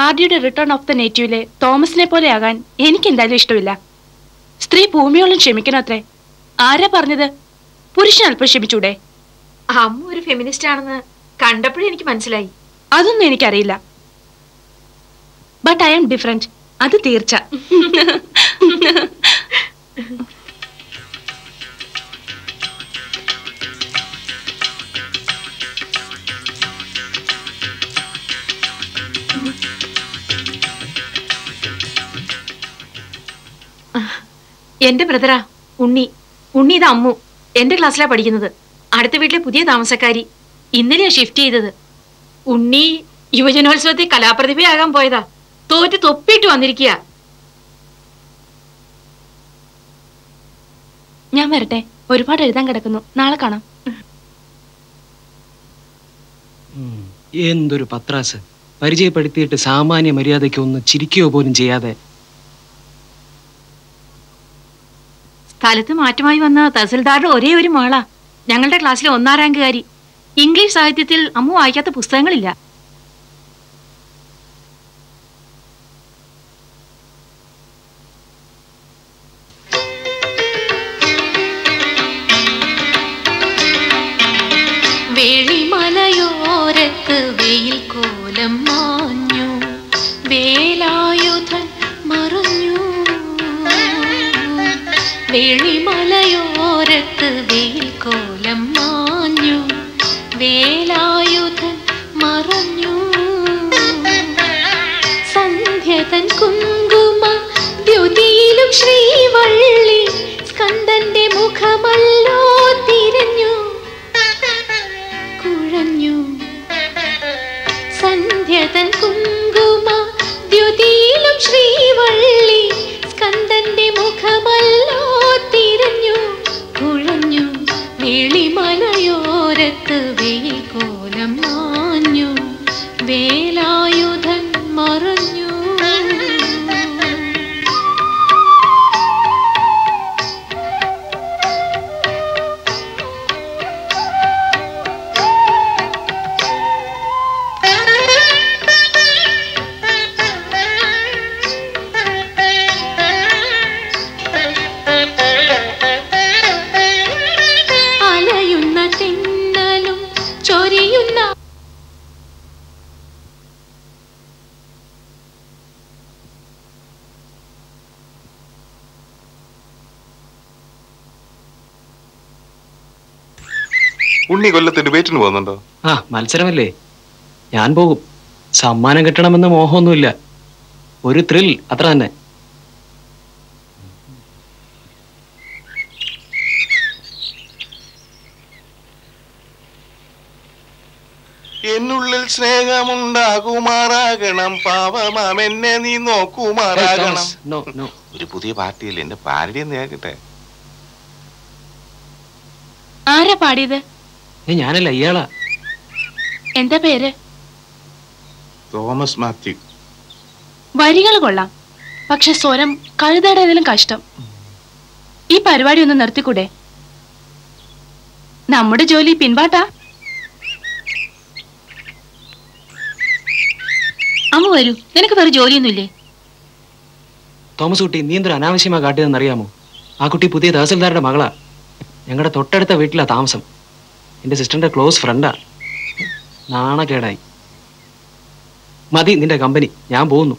ഹാർഡിയുടെ return of the നേറ്റീവിലെ തോമസിനെ പോലെയാകാൻ എനിക്ക് എന്തായാലും ഇഷ്ടമില്ല സ്ത്രീ ഭൂമിയോളം ക്ഷമിക്കണത്രേ ആരാ പറഞ്ഞത് പുരുഷൻ അല്പം ക്ഷമിച്ചൂടെ അമ്മ ഒരു ഫെമിനിസ്റ്റ് ആണെന്ന് കണ്ടപ്പോഴേ എനിക്ക് മനസ്സിലായി അതൊന്നും എനിക്കറിയില്ല ബട്ട് ഐ ആം ഡിഫറെന്റ് അത് തീർച്ച എന്റെ ബ്രദറാ ഉണ്ണി ഉണ്ണി ഇത് അമ്മു എന്റെ ക്ലാസ്സിലാ പഠിക്കുന്നത് അടുത്ത വീട്ടിലെ പുതിയ താമസക്കാരി ഇന്നലെയാ ഷിഫ്റ്റ് ചെയ്തത് ഉണ്ണി യുവജനോത്സവത്തിൽ കലാപ്രതിഭയാകാൻ പോയതാ തോറ്റ് തൊപ്പിയിട്ട് വന്നിരിക്കുക ഞാൻ വരട്ടെ ഒരുപാട് എഴുതാൻ കിടക്കുന്നു നാളെ കാണാം എന്തൊരു പത്രാസ് പരിചയപ്പെടുത്തിയിട്ട് സാമാന്യ മര്യാദയ്ക്ക് ഒന്ന് ചിരിക്കുകയോ പോലും ചെയ്യാതെ സ്ഥലത്ത് മാറ്റമായി വന്ന തഹസിൽദാരുടെ ഒരേ ഒരു മാളാ ഞങ്ങളുടെ ക്ലാസ്സിലെ ഒന്നാം റാങ്കുകാരി ഇംഗ്ലീഷ് സാഹിത്യത്തിൽ അമ്മ വായിക്കാത്ത പുസ്തകങ്ങളില്ല വേളിമലയോരത്ത് വെയിൽ കോലം മാഞ്ഞു വേലായുധൻ മറഞ്ഞു വേളിമലയോരത്ത് വെയിൽ കോലം മാഞ്ഞു വേലായുധൻ മറഞ്ഞു സന്ധ്യതൻ കുങ്കുമ ദ്യുതിയിലും ശ്രീവള്ളി സ്കന്ദന്റെ മുഖമല്ലോ തിരഞ്ഞു കുഴഞ്ഞു സന്ധ്യതൻ കുങ്കുമ ദ്യുതിയിലും ശ്രീവള്ളി സ്കന്ദന്റെ മുഖമല്ലോ തിരഞ്ഞു കുഴഞ്ഞു വെളിമലയോരത്ത് വെയിൽ കോലം മാഞ്ഞു വേലായുധൻ മറഞ്ഞു അലയുന്ന തിന്നലും ചൊരിയുന്ന ഉണ്ണി കൊല്ലത്ത് ഡിബേറ്റിന് പോകുന്നുണ്ടോ ആ മത്സരമല്ലേ ഞാൻ പോകും സമ്മാനം കിട്ടണമെന്ന മോഹമൊന്നുമില്ല ഒരു ത്രിൽ അത്ര തന്നെ എന്നുള്ളിൽ സ്നേഹമുണ്ടാകുമാറാകണം പാവമാം എന്നെ നീ നോക്കുമാറാകണം നോ നോ ഒരു പുതിയ പാർട്ടിയല്ലേ എന്റെ പാരഡി എന്ന് കേൾക്കട്ടെ ആരാ പാടിയത് ഏ ഞാനല്ല ഇയാളാ എന്താ പേര് തോമസ് മാത്യു വരികൾ കൊള്ളാം പക്ഷെ സ്വരം കഴുതേടേതിലും കഷ്ടം ഈ പരിപാടി ഒന്ന് നിർത്തിക്കൂടെ നമ്മുടെ ജോലി പിൻപാട്ടാ അമ്മ വരൂ നിനക്ക് വേറെ ജോലിയൊന്നുമില്ലേ തോമസ് കുട്ടി നീ എന്തൊരു അനാവശ്യമാ കാട്ടിയതെന്ന് അറിയാമോ ആ കുട്ടി പുതിയ തഹസിൽദാരുടെ മകളാ ഞങ്ങളുടെ തൊട്ടടുത്ത വീട്ടിലാ താമസം എൻ്റെ സിസ്റ്ററിന്റെ ക്ലോസ് ഫ്രണ്ടാ നാണക്കേടായി മതി നിന്റെ കമ്പനി ഞാൻ പോകുന്നു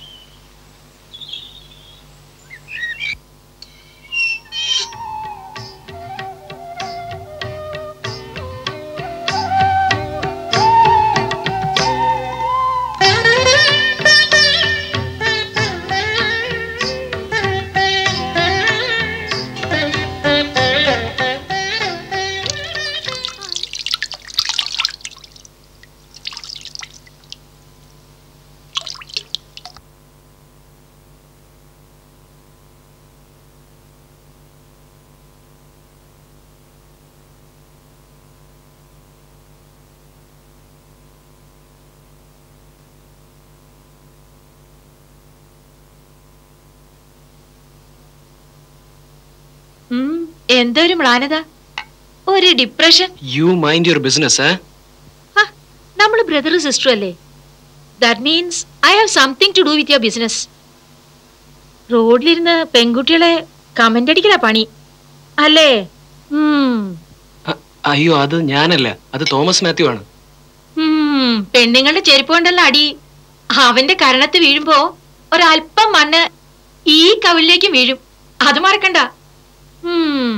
ഉം, എന്തോ ഒരു മ്ലാനത ഒരു depression you mind your business നമ്മൾ ബ്രദറും സിസ്റ്ററും അല്ലേ that means I have something to do with your business റോഡിലിരുന്ന് പെൺകുട്ടികളെ കമന്റ് അടിക്കലാ പണി അല്ലേ ഉം. അ- അയ്യോ അത് ഞാനല്ല അത് തോമസ് മാത്യു ആണ് ഉം. പെണ്ണുങ്ങളുടെ ചെരുപ്പ് കൊണ്ടല്ല അടി അവന്റെ കരണത്ത് വീഴുമ്പോ ഒരല്പം മണ്ണ് ഈ കവിളിലേക്ക് വീഴും അത് മറക്കണ്ട ഉം.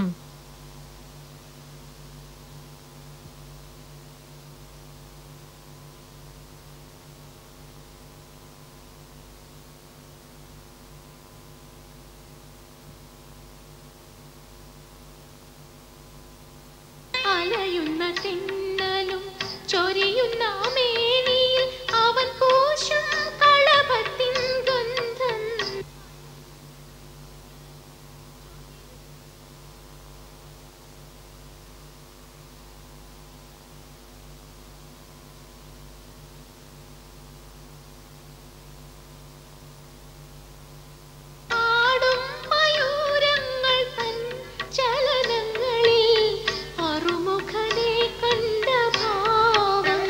അലയുന്ന തെന്നലും ചൊരിയുന്ന മേനിയിൽ അവൻ പൂശും കളഭത്തിൻ ഗന്ധം ആടും മയൂരങ്ങൾ തൻ ചലനങ്ങളിൽ അറുമുഖനെ കണ്ട ഭാവം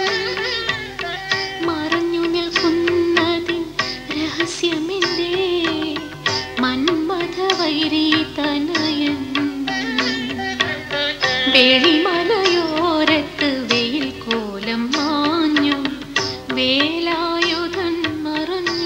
മറഞ്ഞു നിൽക്കുന്നതിൻ രഹസ്യമെന്തേ മന്മഥ വൈരി തനയൻ വെളിമലയോരത്ത് വെയിൽ കോലം മാഞ്ഞു വേലായുധൻ മറഞ്ഞു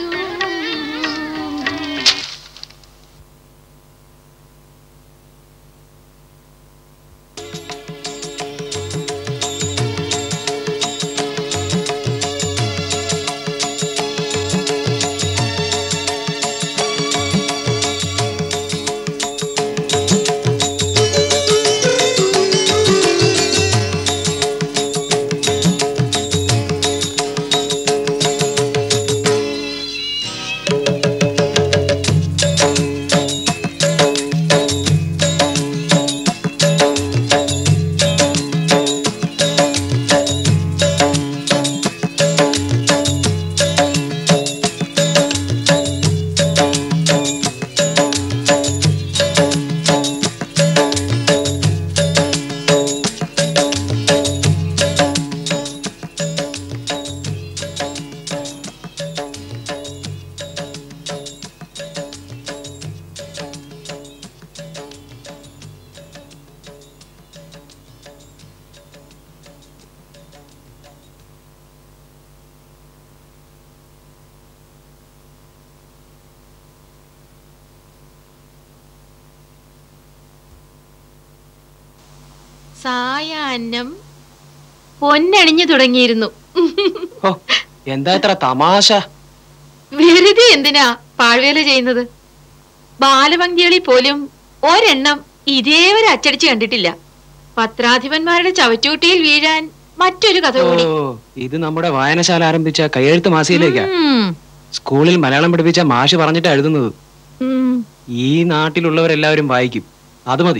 സായാഹ്നം പൊന്നണിഞ്ഞു തുടങ്ങിയിരുന്നു ഓ എന്താ ഇത്ര തമാശ വെറുതെ എന്തിനാ പാഴ്വേല ചെയ്യുന്നത് ബാലഭംഗികളിൽ പോലും ഒരെണ്ണം ഇതേവരെ അച്ചടിച്ച് കണ്ടിട്ടില്ല പത്രാധിപന്മാരുടെ ചവറ്റുകുട്ടിയിൽ വീഴാൻ മറ്റൊരു കഥ ഓ കൂടി ഇത് നമ്മുടെ വായനശാല ആരംഭിച്ച കയ്യെഴുത്ത് മാസികയിലേക്കാ ഉം, സ്കൂളിൽ മലയാളം പഠിപ്പിച്ച മാഷ് പറഞ്ഞിട്ടാ എഴുതുന്നത് ഉം. ഈ നാട്ടിലുള്ളവരെല്ലാവരും വായിക്കും അത് മതി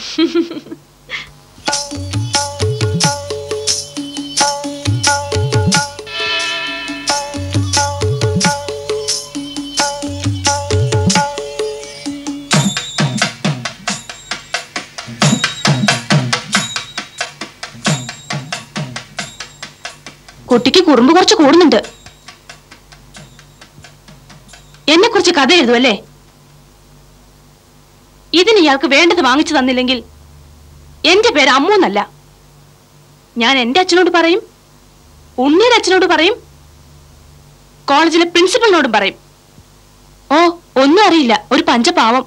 കുട്ടിക്ക് കുറുമ്പ് കുറച്ച് കൂടുന്നുണ്ട് എന്നെ കുറിച്ച് കഥ എഴുതുമല്ലേ ഇതിന് ഇയാൾക്ക് വേണ്ടത് വാങ്ങിച്ചു തന്നില്ലെങ്കിൽ എന്റെ പേര് അമ്മു എന്നല്ല ഞാൻ എന്റെ അച്ഛനോട് പറയും ഉണ്ണിയുടെ അച്ഛനോട് പറയും കോളേജിലെ പ്രിൻസിപ്പലിനോടും പറയും ഓ ഒന്നും അറിയില്ല ഒരു പഞ്ചപാവം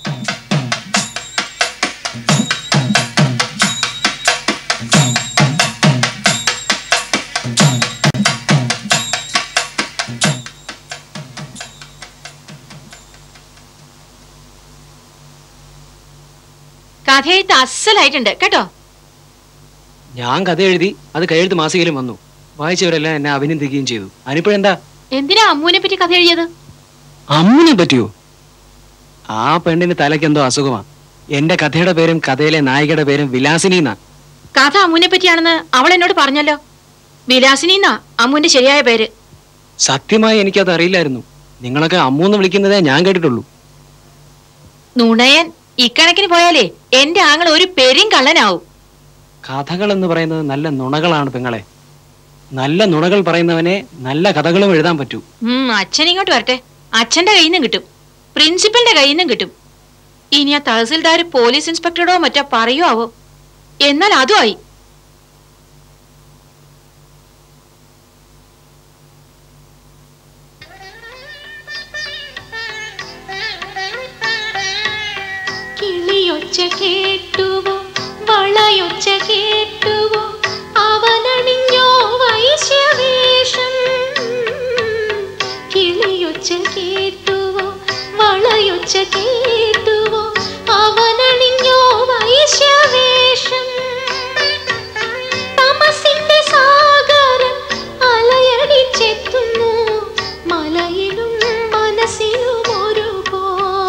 കഥയെഴുത്ത് അസലായിട്ടുണ്ട് കേട്ടോ ഞാൻ കഥ എഴുതി അത് കയ്യെഴുത്ത് മാസികയിലും വന്നു വായിച്ചവരെല്ലാം എന്നെ അഭിനന്ദിക്കുകയും ചെയ്തു അതിനിപ്പോഴെന്താ എന്തിനാ അമ്മുവിനെ പറ്റി കഥ എഴുതിയത് അമ്മിനെ പറ്റിയോ ആ പെണ്ണിന് തലയ്ക്കെന്തോ അസുഖമാ എന്റെ കഥയുടെ പേരും കഥയിലെ നായികയുടെ പേരും വിലാസിനി എന്നാ കഥ അമ്മുവിനെ പറ്റിയാണെന്ന് അവൾ എന്നോട് പറഞ്ഞല്ലോ വിലാസിനി എന്നാ അമ്മുവിന്റെ ശരിയായ പേര് സത്യമായി എനിക്കത് അറിയില്ലായിരുന്നു നിങ്ങളൊക്കെ അമ്മു എന്ന് വിളിക്കുന്നതേ ഞാൻ കേട്ടിട്ടുള്ളൂ നുണയൻ ഇക്കണക്കിന് പോയാലേ എന്റെ ആങ്ങൾ ഒരു പെരും കള്ളനാവും കഥകൾ എന്ന് പറയുന്നത് നല്ല നുണകളാണ് പെങ്ങളെ നല്ല നുണകൾ പറയുന്നവനെ നല്ല കഥകളും എഴുതാൻ പറ്റൂ ഉം അച്ഛൻ ഇങ്ങോട്ട് വരട്ടെ അച്ഛന്റെ കയ്യിൽ നിന്നും കിട്ടും പ്രിൻസിപ്പലിന്റെ കയ്യിൽ നിന്നും കിട്ടും ഇനി ആ തഹസിൽദാർ പോലീസ് ഇൻസ്പെക്ടറോടോ മറ്റോ പറയോ ആവോ എന്നാൽ അതും ആയി കിളിയൊച്ച കേട്ടുവോ വളയൊച്ച കേട്ടുവോ അവനണിഞ്ഞോ വൈശ്യവേഷം കിളിയൊച്ച കേട്ടുവോ വളയൊച്ച കേട്ടുവോ അവനണിഞ്ഞോ വൈശ്യവേഷം തമസിന്റെ സാഗരം അലയടിച്ചെത്തുന്നു മലയിലും മനസ്സിലും ഒരുപോ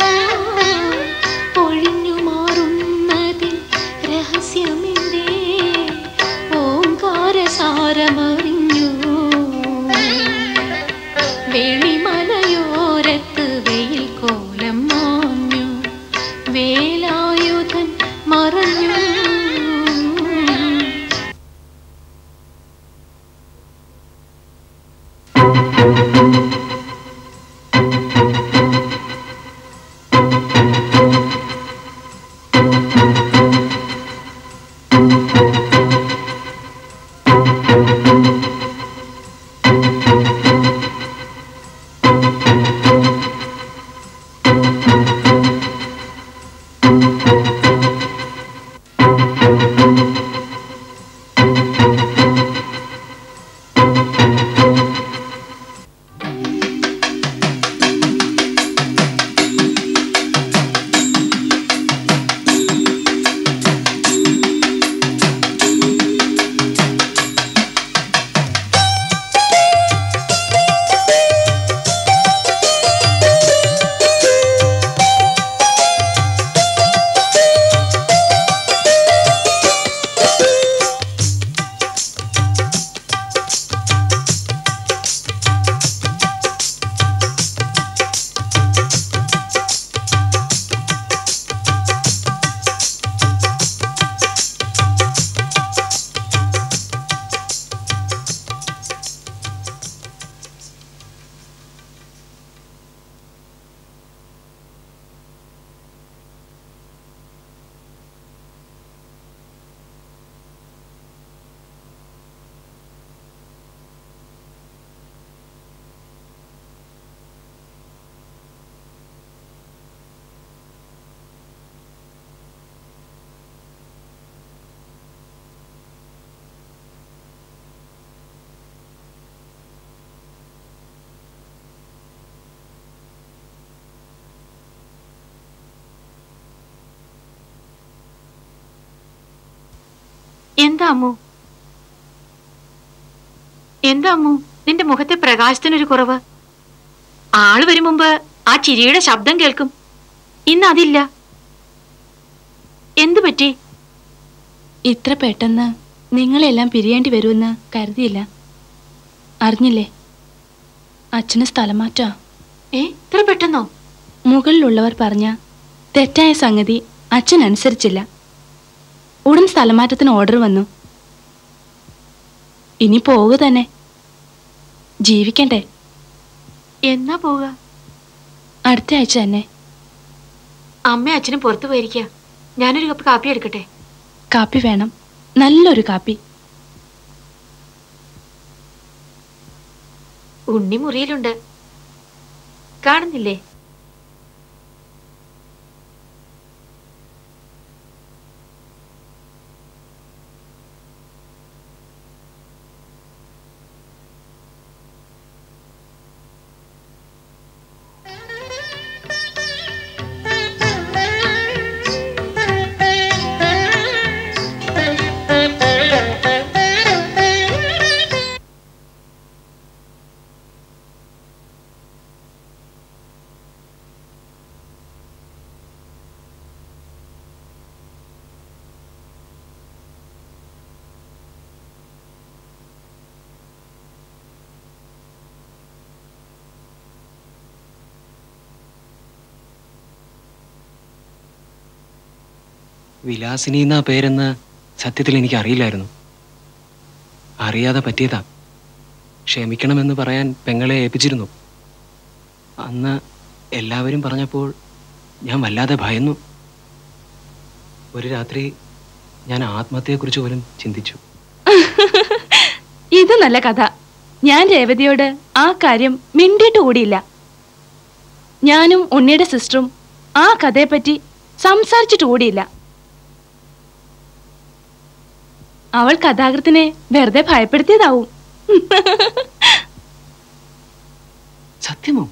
ഒഴിഞ്ഞു മാറുന്നതിൽ രഹസ്യമില്ലേ ഓങ്കാരസാരമറിഞ്ഞു വെളിമലയോരത്ത് വെയിൽ കോലം മാഞ്ഞു വേലായുധൻ മറഞ്ഞു എന്താ അമ്മു എന്താ അമ്മു നിന്റെ മുഖത്തെ പ്രകാശത്തിനൊരു കുറവ് ആള് വരും മുമ്പ് ആ ചിരിയുടെ ശബ്ദം കേൾക്കും ഇന്ന് അതില്ല എന്തു പറ്റി ഇത്ര പെട്ടെന്ന് നിങ്ങളെല്ലാം പിരിയേണ്ടി വരുമെന്ന് കരുതിയില്ല അറിഞ്ഞില്ലേ അച്ഛന് സ്ഥലം മാറ്റാ ഏ ഇത്ര പെട്ടെന്നോ മുകളിലുള്ളവർ പറഞ്ഞ തെറ്റായ സംഗതി അച്ഛൻ അനുസരിച്ചില്ല ഉടൻ സ്ഥലമാറ്റത്തിന് ഓർഡർ വന്നു ഇനി പോവുക തന്നെ ജീവിക്കണ്ടേ എന്നാ പോവുക അടുത്ത ആഴ്ച തന്നെ അമ്മ അച്ഛനും പുറത്തു പോയിരിക്കുക ഞാനൊരു കപ്പ് കാപ്പി എടുക്കട്ടെ കാപ്പി വേണം നല്ലൊരു കാപ്പി ഉണ്ണി മുറിയിലുണ്ട് കാണുന്നില്ലേ വിലാസിനി എന്നാ പേരെന്ന് സത്യത്തിൽ എനിക്ക് അറിയില്ലായിരുന്നു അറിയാതെ പറ്റിയതാ ക്ഷമിക്കണമെന്ന് പറയാൻ പെങ്ങളെ ഏൽപ്പിച്ചിരുന്നു അന്ന് എല്ലാവരും പറഞ്ഞപ്പോൾ ഞാൻ വല്ലാതെ ഭയന്നു ഒരു രാത്രി ഞാൻ ആത്മഹത്യയെക്കുറിച്ച് പോലും ചിന്തിച്ചു ഇത് നല്ല കഥ ഞാൻ രേവതിയോട് ആ കാര്യം മിണ്ടിയിട്ട് കൂടിയില്ല ഞാനും ഉണ്ണിയുടെ സിസ്റ്ററും ആ കഥയെപ്പറ്റി സംസാരിച്ചിട്ട് കൂടിയില്ല അവൾ കഥാകൃത്തിനെ വെറുതെ ഭയപ്പെടുത്തിയതാവും സത്യമോ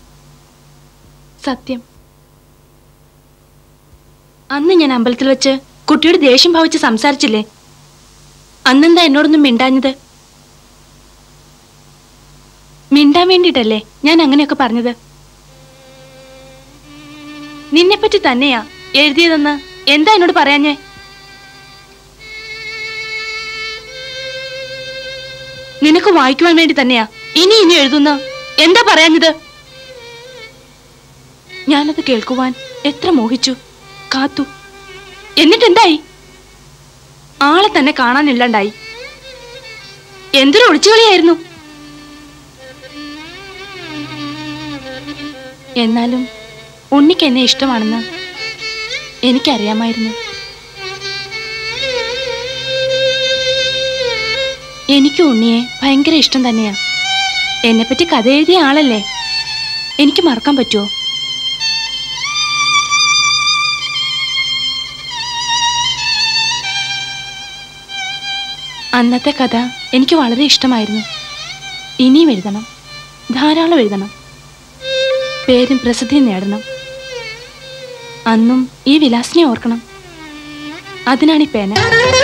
സത്യം അന്ന് ഞാൻ അമ്പലത്തിൽ വെച്ച് കുട്ടിയോട് ദേഷ്യം ഭാവിച്ച് സംസാരിച്ചില്ലേ അന്നെന്താ എന്നോടൊന്നും മിണ്ടാഞ്ഞത് മിണ്ടാൻ വേണ്ടിയിട്ടല്ലേ ഞാൻ അങ്ങനെയൊക്കെ പറഞ്ഞത് നിന്നെപ്പറ്റി തന്നെയാ എഴുതിയതെന്ന് എന്താ എന്നോട് പറയാഞ്ഞേ നിനക്ക് വായിക്കുവാൻ വേണ്ടി തന്നെയാ ഇനി ഇനി എഴുതുന്ന എന്താ പറയാഞ്ഞത് ഞാനത് കേൾക്കുവാൻ എത്ര മോഹിച്ചു കാത്തു എന്നിട്ടെന്തായി ആളെ തന്നെ കാണാനില്ലാണ്ടായി എന്തൊരു ഒളിച്ചുകളിയായിരുന്നു എന്നാലും ഉണ്ണിക്ക് എന്നെ ഇഷ്ടമാണെന്ന് എനിക്കറിയാമായിരുന്നു എനിക്ക് ഉണ്ണിയെ ഭയങ്കര ഇഷ്ടം തന്നെയാ എന്നെപ്പറ്റി കഥ എഴുതിയ ആളല്ലേ എനിക്ക് മറക്കാൻ പറ്റുമോ അന്നത്തെ കഥ എനിക്ക് വളരെ ഇഷ്ടമായിരുന്നു ഇനിയും എഴുതണം ധാരാളം എഴുതണം പേരും പ്രസിദ്ധിയും നേടണം അന്നും ഈ വിലാസിനെ ഓർക്കണം അതിനാണ് ഈ പേന